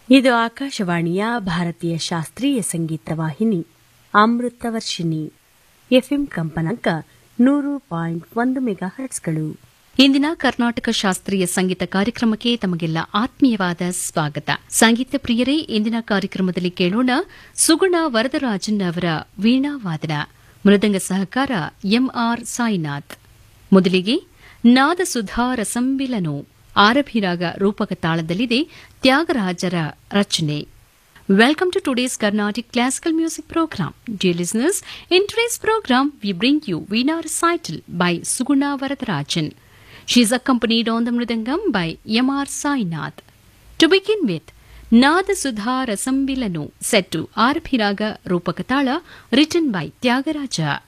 ಇದು ಆಕಾಶವಾಣಿಯ ಭಾರತೀಯ ಶಾಸ್ತ್ರೀಯ ಸಂಗೀತ ವಾಹಿನಿ ಅಮೃತವರ್ಷಿಣಿ ಎಫ್ಎಂ ಕಂಪನಾಂಕ ನೂರು ಪಾಯಿಂಟ್ ಒಂದು ಮೆಗಾ ಹರ್ಟ್ಸ್ಗಳು ಇಂದಿನ ಕರ್ನಾಟಕ ಶಾಸ್ತ್ರೀಯ ಸಂಗೀತ ಕಾರ್ಯಕ್ರಮಕ್ಕೆ ತಮಗೆಲ್ಲ ಆತ್ಮೀಯವಾದ ಸ್ವಾಗತ ಸಂಗೀತ ಪ್ರಿಯರೇ ಇಂದಿನ ಕಾರ್ಯಕ್ರಮದಲ್ಲಿ ಕೇಳೋಣ ಸುಗುಣ ವರದರಾಜನ್ ಅವರ ವೀಣಾ ವಾದನ ಮೃದಂಗ ಸಹಕಾರ ಎಂಆರ್ ಸಾಯಿನಾಥ್ ಮೊದಲಿಗೆ ನಾದಸುಧಾ ರಸಂಬಿಲನು ಆರಭಿರಾಗ ರೂಪಕ ತಾಳದಲ್ಲಿದೆ ತ್ಯಾಗರಾಜರ ರಚನೆ Welcome to today's Carnatic Classical Music Program. Dear listeners, in today's program, we bring you Veena Recital by Suguna Varadarajan. She is accompanied on the Mridangam by M.R. Sainath. To begin with, Nada Sudha Rasambilanu set to Arphiraga Rupakatala written by Tyagaraja.